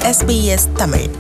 SBS Tamil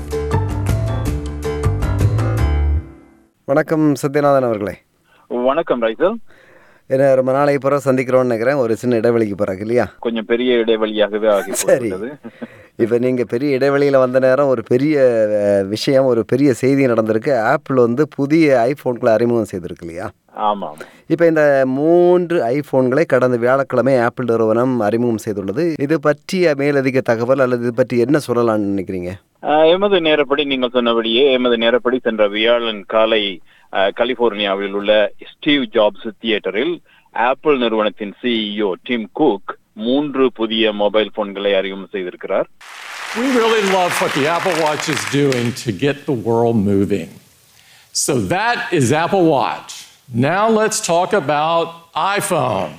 வணக்கம் சத்யநாதன் அவர்களே வணக்கம் ரைசல் என்ன ரொம்ப நாளைக்கு பிறகு சந்திக்கிறோம்னு நினைக்கிறேன் ஒரு சின்ன இடைவெளிக்கு பிறகு இல்லையா கொஞ்சம் பெரிய இடைவெளியாகவே ஆகி சரி போகிறது இப்போ நீங்கள் பெரிய இடைவெளியில் வந்த நேரம் ஒரு பெரிய அஹ், விஷயம் ஒரு பெரிய செய்தி நடந்திருக்கு ஆப்பிள் வந்து புதிய ஐஃபோன்களை அறிமுகம் செய்திருக்கு இல்லையா ஆமாம் இப்போ இந்த மூன்று ஐஃபோன்களை கடந்த வியாழக்கிழமை ஆப்பிள் நிறுவனம் அறிமுகம் செய்துள்ளது இது பற்றிய மேலதிக தகவல் அல்லது இது பற்றி என்ன சொல்லலாம்னு நினைக்கிறீங்க ஆஹ், எமது நேரப்படி நீங்கள் சொன்னபடியே எமது நேரப்படி சென்ற வியாழன் காலை ஆஹ், கலிபோர்னியாவில் உள்ள ஸ்டீவ் ஜாப்ஸ் தியேட்டரில் ஆப்பிள் நிறுவனத்தின் சிஇஓ டிம் குக் மூன்று புதிய மொபைல் போன்களை அறிமுகம் செய்திருக்கிறார் We really love what the Apple Watch is doing to get the world moving. So that is Apple Watch. Now let's talk about iPhone.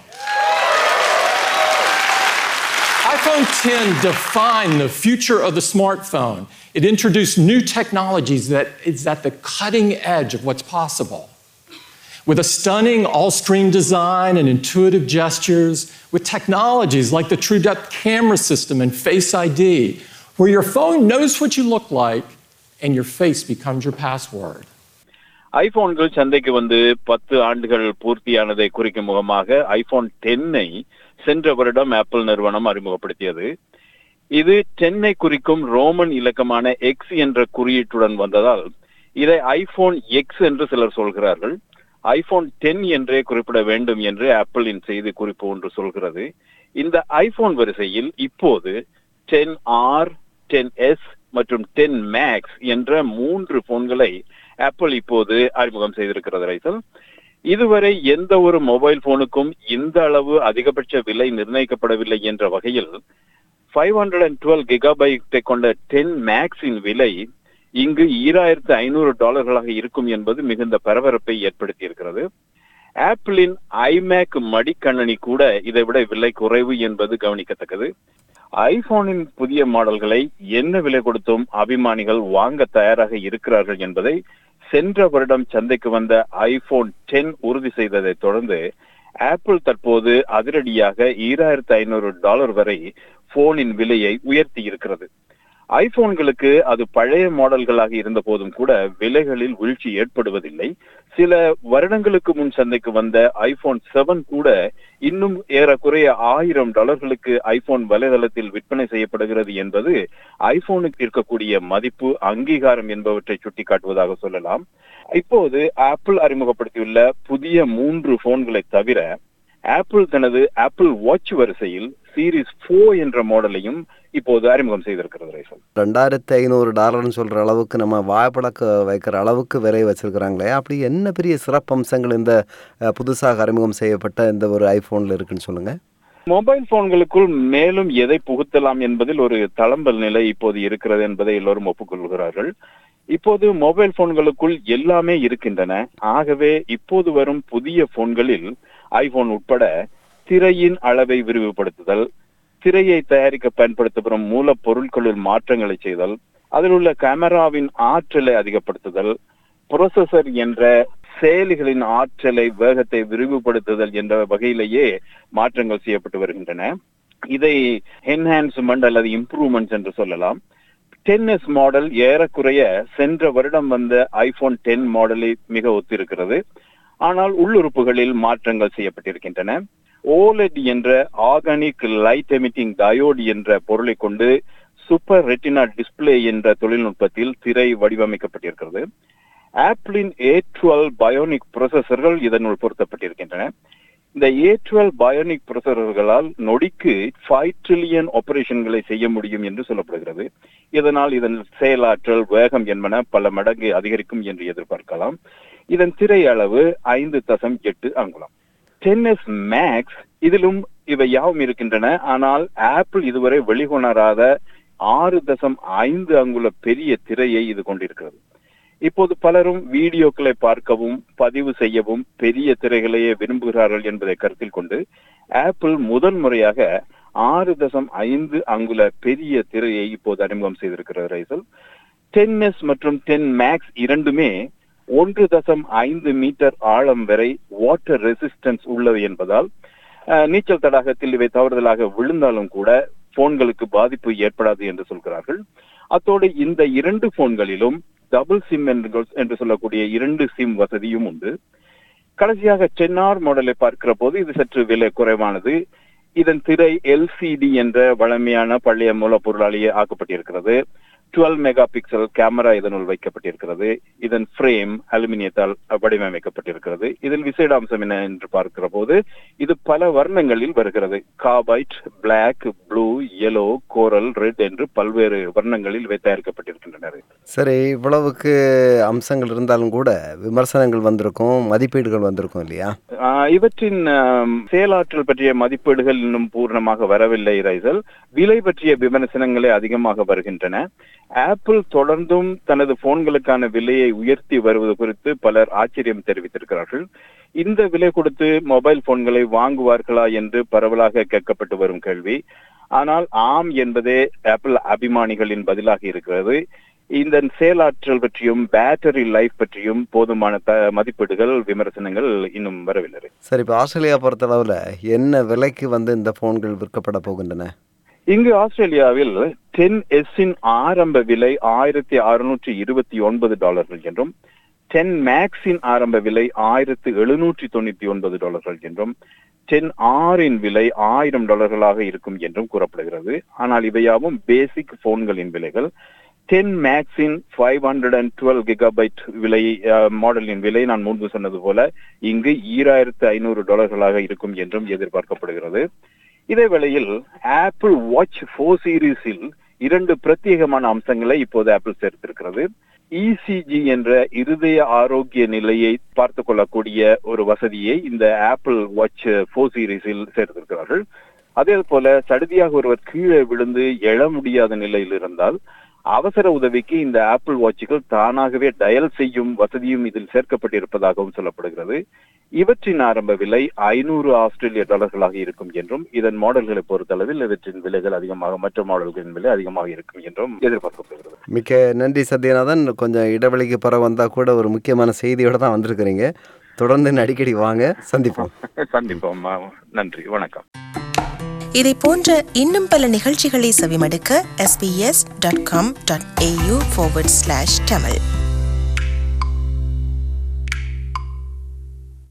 iPhone 10 defined the future of the smartphone. It introduced new technologies that is at the cutting edge of what's possible. With a stunning all screen design and intuitive gestures, with technologies like the True Depth camera system and Face ID, where your phone knows what you look like and your face becomes your password. ஐபோன்கள் சந்தைக்கு வந்து பத்து ஆண்டுகள் பூர்த்தியானதை குறிக்கும் முகமாக iPhone டென்னை சென்ற வருடம் apple நிறுவனம் அறிமுகப்படுத்தியது இது டென்னை குறிக்கும் ரோமன் இலக்கமான எக்ஸ் என்ற குறியீட்டுடன் வந்ததால் இதை ஐபோன் எக்ஸ் என்று சிலர் சொல்கிறார்கள் ஐபோன் டென் என்றே குறிப்பிட வேண்டும் என்று ஆப்பிளின் செய்தி குறிப்பு ஒன்று சொல்கிறது இந்த ஐபோன் வரிசையில் இப்போது டென் ஆர் டென் எஸ் மற்றும் டென் மேக்ஸ் என்ற மூன்று போன்களை ஆப்பிள் இப்போது அறிமுகம் செய்திருக்கிறது ரைசல் இதுவரை எந்த ஒரு மொபைல் போனுக்கும் இந்த அளவு அதிகபட்ச விலை நிர்ணயிக்கப்படவில்லை என்ற வகையில் ஃபைவ் ஹண்ட்ரட் அண்ட் டுவெல் கிகாபைட்டை கொண்ட டென் மேக்ஸின் விலை இங்கு ஈராயிரத்து ஐநூறு டாலர்களாக இருக்கும் என்பது மிகுந்த பரபரப்பை ஏற்படுத்தி இருக்கிறது ஆப்பிளின் ஐமேக் மடிக்கணனி கூட இதை விட விலை குறைவு என்பது கவனிக்கத்தக்கது ஐபோனின் புதிய மாடல்களை என்ன விலை கொடுத்தும் அபிமானிகள் வாங்க தயாராக இருக்கிறார்கள் என்பதை சென்ற வருடம் சந்தைக்கு வந்த ஐபோன் டென் உறுதி செய்ததை தொடர்ந்து ஆப்பிள் தற்போது அதிரடியாக ஈராயிரத்து ஐநூறு டாலர் வரை போனின் விலையை உயர்த்தி இருக்கிறது ஐபோன்களுக்கு அது பழைய மாடல்களாக இருந்த போதும் கூட விலைகளில் வீழ்ச்சி ஏற்படுவதில்லை சில வருடங்களுக்கு முன் சந்தைக்கு வந்த ஐபோன் செவன் கூட இன்னும் ஏறக்குறைய ஆயிரம் டாலர்களுக்கு ஐபோன் வலைதளத்தில் விற்பனை செய்யப்படுகிறது என்பது ஐபோனுக்கு இருக்கக்கூடிய மதிப்பு அங்கீகாரம் என்பவற்றை சுட்டிக்காட்டுவதாக சொல்லலாம் இப்போது ஆப்பிள் அறிமுகப்படுத்தியுள்ள புதிய மூன்று போன்களை தவிர ஆப்பிள் தனது ஆப்பிள் வாட்ச் வரிசையில் சீரிஸ் ஃபோ என்ற மாடலையும் இப்போது அறிமுகம் செய்திருக்கிறது ரைசல் ரெண்டாயிரத்தி ஐநூறு டாலர்னு சொல்கிற அளவுக்கு நம்ம வாய்ப்பழக்க வைக்கிற அளவுக்கு விலை வச்சிருக்கிறாங்களே அப்படி என்ன பெரிய சிறப்பம்சங்கள் இந்த அஹ், புதுசாக அறிமுகம் செய்யப்பட்ட இந்த ஒரு ஐஃபோனில் இருக்குன்னு சொல்லுங்கள் மொபைல் போன்களுக்குள் மேலும் எதை புகுத்தலாம் என்பதில் ஒரு தளம்பல் நிலை இப்போது இருக்கிறது என்பதை எல்லோரும் ஒப்புக்கொள்கிறார்கள் இப்போது மொபைல் போன்களுக்குள் எல்லாமே இருக்கின்றன ஆகவே இப்போது வரும் புதிய போன்களில் ஐபோன் உட்பட திரையின் அளவை விரிவுபடுத்துதல் திரையை தயாரிக்க பயன்படுத்தப்படும் மூலப்பொருட்களில் மாற்றங்களை செய்தல் அதில் உள்ள கேமராவின் ஆற்றலை அதிகப்படுத்துதல் ப்ரோசஸர் என்ற செயலிகளின் ஆற்றலை வேகத்தை விரிவுபடுத்துதல் என்ற வகையிலேயே மாற்றங்கள் செய்யப்பட்டு வருகின்றன இதை என்ஹான்ஸ்மெண்ட் அல்லது இம்ப்ரூவ்மெண்ட்ஸ் என்று சொல்லலாம் டென் எஸ் மாடல் ஏறக்குறைய சென்ற வருடம் வந்த ஐபோன் டென் மாடலை மிக ஒத்திருக்கிறது ஆனால் உள்ளுறுப்புகளில் மாற்றங்கள் செய்யப்பட்டிருக்கின்றன ஓலெட் என்ற ஆர்கானிக் லைட் எமிட்டிங் டயோடு என்ற பொருளை கொண்டு சூப்பர் ரெட்டினா டிஸ்ப்ளே என்ற தொழில்நுட்பத்தில் திரை வடிவமைக்கப்பட்டிருக்கிறது ஆப்பிளின் ஏ டுவெல் பயோனிக் ப்ரொசஸர்கள் இதனுள் பொருத்தப்பட்டிருக்கின்றன இந்த ஏ டுவெல் பயோனிக் ப்ரொசஸர்களால் நொடிக்கு ஃபைவ் ட்ரில்லியன் ஆபரேஷன்களை செய்ய முடியும் என்று சொல்லப்படுகிறது இதனால் இதன் செயலாற்றல் வேகம் என்பன பல மடங்கு அதிகரிக்கும் என்று எதிர்பார்க்கலாம் இதன் திரை அளவு ஐந்து தசம் எட்டு அங்குலம் டென்எஸ் மேக்ஸ் இதிலும் இவை யாவும் இருக்கின்றன ஆனால் ஆப்பிள் இதுவரை வெளிக்கொணராத ஆறு தசம் ஐந்து அங்குல பெரிய திரையை இது கொண்டிருக்கிறது இப்போது பலரும் வீடியோக்களை பார்க்கவும் பதிவு செய்யவும் பெரிய திரைகளையே விரும்புகிறார்கள் என்பதை கருத்தில் கொண்டு ஆப்பிள் முதல் முறையாக ஆறு தசம் ஐந்து அங்குல பெரிய திரையை இப்போது அறிமுகம் செய்திருக்கிறது ரைசல் டென் எஸ் மற்றும் டென் மேக்ஸ் இரண்டுமே ஒன்று தசம் ஐந்து மீட்டர் ஆழம் வரை வாட்டர் ரெசிஸ்டன்ஸ் உள்ளது என்பதால் அஹ், நீச்சல் தடாகத்தில் இவை தவறுதலாக விழுந்தாலும் கூட போன்களுக்கு பாதிப்பு ஏற்படாது என்று சொல்கிறார்கள் அத்தோடு இந்த இரண்டு போன்களிலும் டபுள் சிம் என்று என்று சொல்லக்கூடிய இரண்டு சிம் வசதியும் உண்டு கடைசியாக டென்னார் மாடலை பார்க்கிற போது இது சற்று விலை குறைவானது இதன் திரை எல்சிடி என்ற வழமையான பழைய மூலப்பொருளாலேயே ஆக்கப்பட்டிருக்கிறது 12 மெகா பிக்சல் கேமரா இதனுள் வைக்கப்பட்டிருக்கிறது இதன் ஃப்ரேம் அலுமினியத்தால் வடிவமைக்கப்பட்டிருக்கிறது இதில் விசேட அம்சம் என்ன என்று பார்க்கிற போது இது பல வர்ணங்களில் வருகிறது காபைட் black blue yellow coral red என்று பல்வேறு வர்ணங்களில் வை- தயாரிக்கப்பட்டிருக்கின்றன சரி இவ்வளவுக்கு அம்சங்கள் இருந்தாலும் கூட விமர்சனங்கள் வந்திருக்கும் மதிப்பீடுகள் வந்திருக்கும் இல்லையா ஆஹ் இவற்றின் ஆம், செயலாற்றல் பற்றிய மதிப்பீடுகள் இன்னும் பூர்ணமாக வரவில்லை ரைசல் விலை பற்றிய விமர்சனங்களே அதிகமாக வருகின்றன ஆப்பிள் தொடர்ந்தும் தனது போன்களுக்கான விலையை உயர்த்தி வருவது குறித்து பலர் ஆச்சரியம் தெரிவித்திருக்கிறார்கள் இந்த விலை கொடுத்து மொபைல் போன்களை வாங்குவார்களா என்று பரவலாக கேட்கப்பட்டு வரும் கேள்வி ஆனால் ஆம் என்பதே ஆப்பிள் அபிமானிகளின் பதிலாக இருக்கிறது இந்த செயலாற்றல் பற்றியும் பேட்டரி லைஃப் பற்றியும் போதுமான த மதிப்பீடுகள் விமர்சனங்கள் இன்னும் வரவில்லை சரி இப்போ ஆஸ்திரேலியா பொறுத்தளவில் என்ன விலைக்கு வந்து இந்த ஃபோன்கள் விற்கப்பட போகின்றன இங்கு ஆஸ்திரேலியாவில் டென் எஸ்ஸின் ஆரம்ப விலை ஆயிரத்தி அறுநூற்றி இருபத்தி ஒன்பது டாலர்கள் என்றும் டென் மேக்ஸின் ஆரம்ப விலை ஆயிரத்து எழுநூற்றி தொண்ணூத்தி ஒன்பது டாலர்கள் என்றும் டென் ஆரின் விலை ஆயிரம் டாலர்களாக இருக்கும் என்றும் கூறப்படுகிறது ஆனால் இவையாவும் பேசிக் போன்களின் விலைகள் டென் மேக்ஸின் five hundred and twelve gigabyte விலை அஹ், மாடலின் விலை நான் முன்பு சொன்னது போல இங்கு ஈராயிரத்து ஐநூறு டாலர்களாக இருக்கும் என்றும் எதிர்பார்க்கப்படுகிறது இதே வேளையில் ஆப்பிள் வாட்ச் ஃபோர் சீரீஸில் இரண்டு பிரத்யேகமான அம்சங்களை இப்போது ஆப்பிள் சேர்த்திருக்கிறது இசிஜி என்ற இருதய ஆரோக்கிய நிலையை பார்த்து கொள்ளக்கூடிய ஒரு வசதியை இந்த ஆப்பிள் வாட்ச் ஃபோர் சீரீஸில் சேர்த்திருக்கிறார்கள் அதே போல சடுதியாக ஒருவர் கீழே விழுந்து எழ முடியாத நிலையில் இருந்தால் அவசர உதவிக்கு இந்த ஆப்பிள் வாட்சுகள் தானாகவே டயல் செய்யும் வசதியும் இதில் சேர்க்கப்பட்டிருப்பதாகவும் சொல்லப்படுகிறது இவற்றின் ஆரம்ப விலை ஐநூறு ஆஸ்திரேலிய டாலர்களாக இருக்கும் என்றும் இதன் மாடல்களை பொறுத்தளவில் இவற்றின் விலைகள் அதிகமாக மற்ற மாடல்களின் விலை அதிகமாக இருக்கும் என்றும் எதிர்பார்க்கப்படுகிறது மிக்க நன்றி சத்யநாதன் கொஞ்சம் இடைவெளிக்கு பிறகு வந்தால் கூட ஒரு முக்கியமான செய்தியோட தான் வந்திருக்கிறீங்க தொடர்ந்து இன்னும் அடிக்கடி வாங்க சந்திப்போம் சந்திப்போம் ஆ, நன்றி வணக்கம் இதை போன்ற இன்னும் பல நிகழ்ச்சிகளை செவிமடுக்க sbs.com.au forward slash tamil